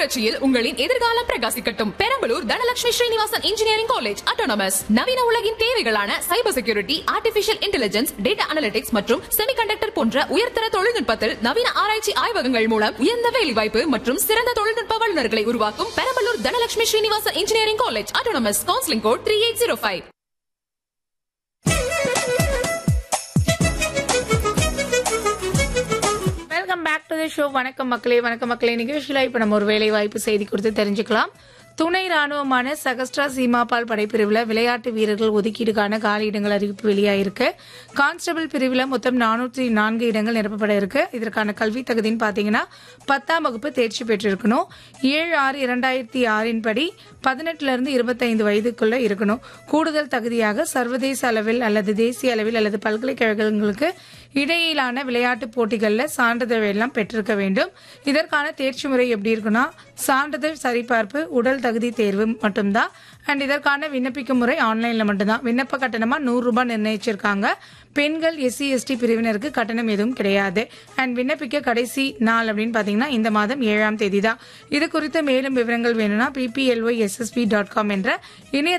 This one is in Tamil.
புரட்சியில் உங்களின் எதிர்காலம் பிரகாசிக்கட்டும் Perambalur Dhanalakshmi Srinivasan engineering college autonomous நவீன உலகின் தேவைகளான cyber security artificial intelligence data analytics மற்றும் செமிகண்டக்டர் போன்ற உயர்தர தொழில்நுட்பத்தில் நவீன ஆராய்ச்சி ஆய்வகங்கள் மூலம் உயர்ந்த வேலைவாய்ப்பு மற்றும் சிறந்த தொழில்நுட்ப வல்லுநர்களை உருவாக்கும் Perambalur Dhanalakshmi Srinivasan engineering college autonomous counselling code three eight zero five welcome back to the show வணக்கம் மக்களே வணக்கம் மக்களே நிகழ்ச்சியில் இப்போ நம்ம ஒரு வேலை வாய்ப்பு செய்தி கொடுத்து தெரிஞ்சுக்கலாம் துணை ராணுவமான சகஸ்ட்ரா சீமாபால் படைப்பிரிவில் விளையாட்டு வீரர்கள் ஒதுக்கீடுக்கான காலியிடங்கள் அறிவிப்பு வெளியாயிருக்கு கான்ஸ்டபிள் பிரிவில் மொத்தம் நானூற்றி நான்கு இடங்கள் நிரப்பப்பட இருக்கு இதற்கான கல்வி தகுதின்னு பார்த்தீங்கன்னா பத்தாம் வகுப்பு தேர்ச்சி பெற்றிருக்கணும் ஏழு ஆறு இரண்டாயிரத்தி ஆறின் படி பதினெட்டுல இருந்து இருபத்தைந்து வயதுக்குள்ள இருக்கணும் கூடுதல் தகுதியாக சர்வதேச அளவில் அல்லது தேசிய அளவில் அல்லது பல்கலைக்கழகங்களுக்கு இடையிலான விளையாட்டுப் போட்டிகளில் சான்றிதழ் எல்லாம் பெற்றிருக்க வேண்டும் இதற்கான தேர்ச்சி முறை எப்படி இருக்குன்னா சான்றிதழ் சரிபார்ப்பு உடல் தகுதி தேர்வு மட்டும்தான் அண்ட் இதற்கான விண்ணப்பிக்கும் முறை ஆன்லைன்ல மட்டும்தான் விண்ணப்ப கட்டணமா நூறு ரூபாய் நிர்ணயிச்சிருக்காங்க பெண்கள் எஸ்சி எஸ்டி பிரிவினருக்கு கட்டணம் எதுவும் கிடையாது அண்ட் விண்ணப்பிக்க கடைசி நாள் அப்படின்னு பாத்தீங்கன்னா இந்த மாதம் ஏழாம் தேதி தான் இது குறித்து மேலும் விவரங்கள் வேணும்னா பிபிஎல்ஒய் எஸ்எஸ்பி டாட் காம் என்ற இணைய